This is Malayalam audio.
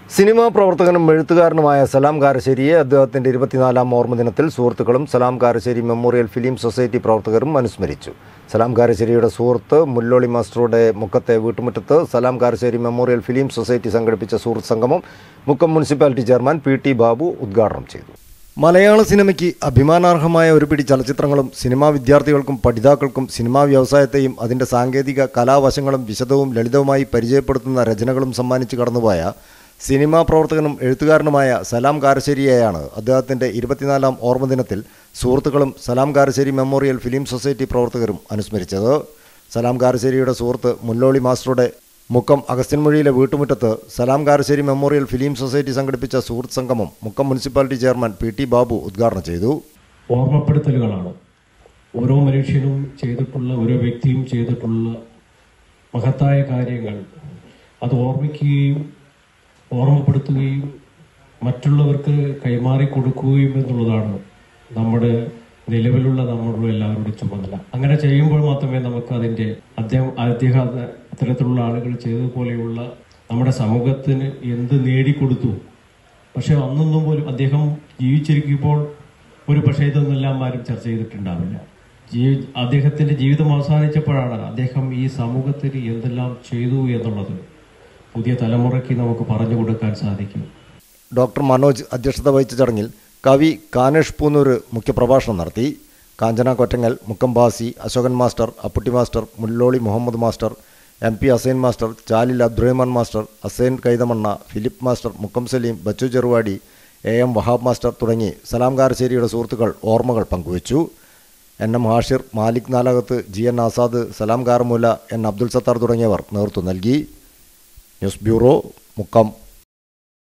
സിനിമാ പ്രവർത്തകനും എഴുത്തുകാരനുമായ സലാം കാരശ്ശേരിയെ അദ്ദേഹത്തിന്റെ ഇരുപത്തിനാലാം ഓർമ്മദിനത്തിൽ സുഹൃത്തുക്കളും Salam Karassery memorial film society പ്രവർത്തകരും അനുസ്മരിച്ചു സലാം കാരശ്ശേരിയുടെ സുഹൃത്ത് മുല്ലോളി മാസ്റ്ററുടെ മുക്കത്തെ വീട്ടുമുറ്റത്ത് Salam Karassery memorial film society സംഘടിപ്പിച്ച സുഹൃത്ത് സംഗമം Mukkam municipality chairman P T Babu ഉദ്ഘാടനം ചെയ്തു മലയാള സിനിമയ്ക്ക് അഭിമാനാർഹമായ ഒരു പിടി ചലച്ചിത്രങ്ങളും സിനിമാ വിദ്യാർത്ഥികൾക്കും പഠിതാക്കൾക്കും സിനിമാ വ്യവസായത്തെയും അതിൻ്റെ സാങ്കേതിക കലാവശങ്ങളും വിശദവും ലളിതവുമായി പരിചയപ്പെടുത്തുന്ന രചനകളും സമ്മാനിച്ച് കടന്നുപോയ സിനിമാ പ്രവർത്തകനും എഴുത്തുകാരനുമായ സലാം കാരശ്ശേരിയെയാണ് അദ്ദേഹത്തിൻ്റെ ഇരുപത്തിനാലാം ഓർമ്മദിനത്തിൽ സുഹൃത്തുക്കളും Salam Karassery memorial film society പ്രവർത്തകരും അനുസ്മരിച്ചത് സലാം കാരശ്ശേരിയുടെ സുഹൃത്ത് മുല്ലോളി മാസ്റ്ററുടെ മുക്കം അഗസ്ത്യൻമൊഴിയിലെ വീട്ടുമുറ്റത്ത് Salam Karassery memorial film society സംഘടിപ്പിച്ച സുഹൃത്ത് സംഗമം Mukkam municipality chairman P T Babu ഉദ്ഘാടനം ചെയ്തു ഓർമ്മപ്പെടുത്തലുകളാണ് ഓരോ മനുഷ്യനും ചെയ്തിട്ടുള്ള ഓരോ വ്യക്തിയും ചെയ്തിട്ടുള്ള മഹത്തായ കാര്യങ്ങൾ അത് ഓർമ്മിക്കുകയും ഓർമ്മപ്പെടുത്തുകയും മറ്റുള്ളവർക്ക് കൈമാറി കൊടുക്കുകയും എന്നുള്ളതാണ് നമ്മുടെ നിലവിലുള്ള നമ്മളുടെ എല്ലാവരുടെയും ചുമതല അങ്ങനെ ചെയ്യുമ്പോൾ മാത്രമേ നമുക്ക് അതിന്റെ അദ്ദേഹം അദ്ദേഹം അത്തരത്തിലുള്ള ആളുകൾ ചെയ്തതുപോലെയുള്ള നമ്മുടെ സമൂഹത്തിന് എന്ത് നേടിക്കൊടുത്തു പക്ഷെ അന്നൊന്നും പോലും അദ്ദേഹം ജീവിച്ചിരിക്കുമ്പോൾ ഒരു പക്ഷേ ഇതൊന്നെല്ലാം ആരും ചർച്ച ചെയ്തിട്ടുണ്ടാവില്ല ജീവി അദ്ദേഹത്തിന്റെ ജീവിതം അവസാനിച്ചപ്പോഴാണ് അദ്ദേഹം ഈ സമൂഹത്തിന് എന്തെല്ലാം ചെയ്തു എന്നുള്ളത് പുതിയ തലമുറയ്ക്ക് നമുക്ക് പറഞ്ഞു കൊടുക്കാൻ സാധിക്കും ഡോക്ടർ മനോജ് അധ്യക്ഷത വഹിച്ച ചടങ്ങിൽ കവി കാനേഷ് പൂന്നൂര് മുഖ്യപ്രഭാഷണം നടത്തി Kanchana Kottangal Mukkam Basi Ashokan master Apputty master Mulloli Muhammad master M P Asain master Chalil Abdurahman master Asain Kaithamanna Philip master Mukkam Saleem Bachu Cheruvadi A M Wahab master തുടങ്ങി സലാം കാരശ്ശേരിയുടെ സുഹൃത്തുക്കൾ ഓർമ്മകൾ പങ്കുവച്ചു N M Hashir Malik Nalakath G N Azad Salam Karmoola N Abdul Sathar തുടങ്ങിയവർ നേതൃത്വം നൽകി ന്യൂസ് ബ്യൂറോ മുക്കം